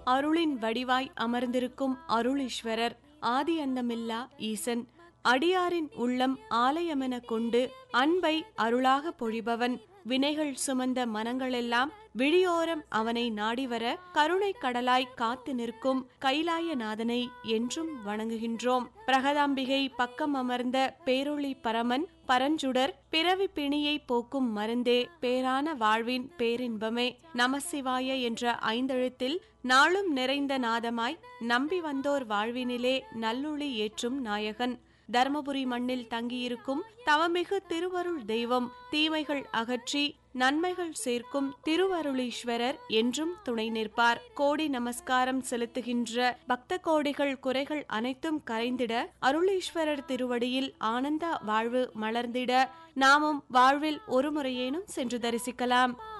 அருளின் வடிவாய் அமர்ந்திருக்கும் அருளீஸ்வரர் ஆதி அந்தமில்லா ஈசன் அடியாரின் உள்ளம் ஆலயமென கொண்டு அன்பை அருளாக பொழிபவன் வினைகள் சுமந்த மனங்களெல்லாம் விழியோரம் அவனை நாடிவர கருணை கடலாய் காத்து நிற்கும் கைலாயநாதனை என்றும் வணங்குகின்றோம் பிரகதாம்பிகை பக்கம் அமர்ந்த பேரொளி பரமன் பரஞ்சுடர் பிறவி பிணியை போக்கும் மருந்தே பேரான வாழ்வின் பேரின்பமே நமசிவாய என்ற ஐந்தெழுத்தில் நாளும் நிறைந்த நாதமாய் நம்பி வந்தோர் வாழ்வினிலே நல்லொளி ஏற்றும் நாயகன் தர்மபுரி மண்ணில் தங்கியிருக்கும் தவமிகு திருவருள் தெய்வம் தீமைகள் அகற்றி நன்மைகள் சேர்க்கும் திருவருளீஸ்வரர் என்றும் துணை நிற்பார் கோடி நமஸ்காரம் செலுத்துகின்ற பக்த கோடிகள் குறைகள் அனைத்தும் கரைந்திட அருளீஸ்வரர் திருவடியில் ஆனந்த வாழ்வு மலர்ந்திட நாமும் வாழ்வில் ஒரு முறையேனும் சென்று தரிசிக்கலாம்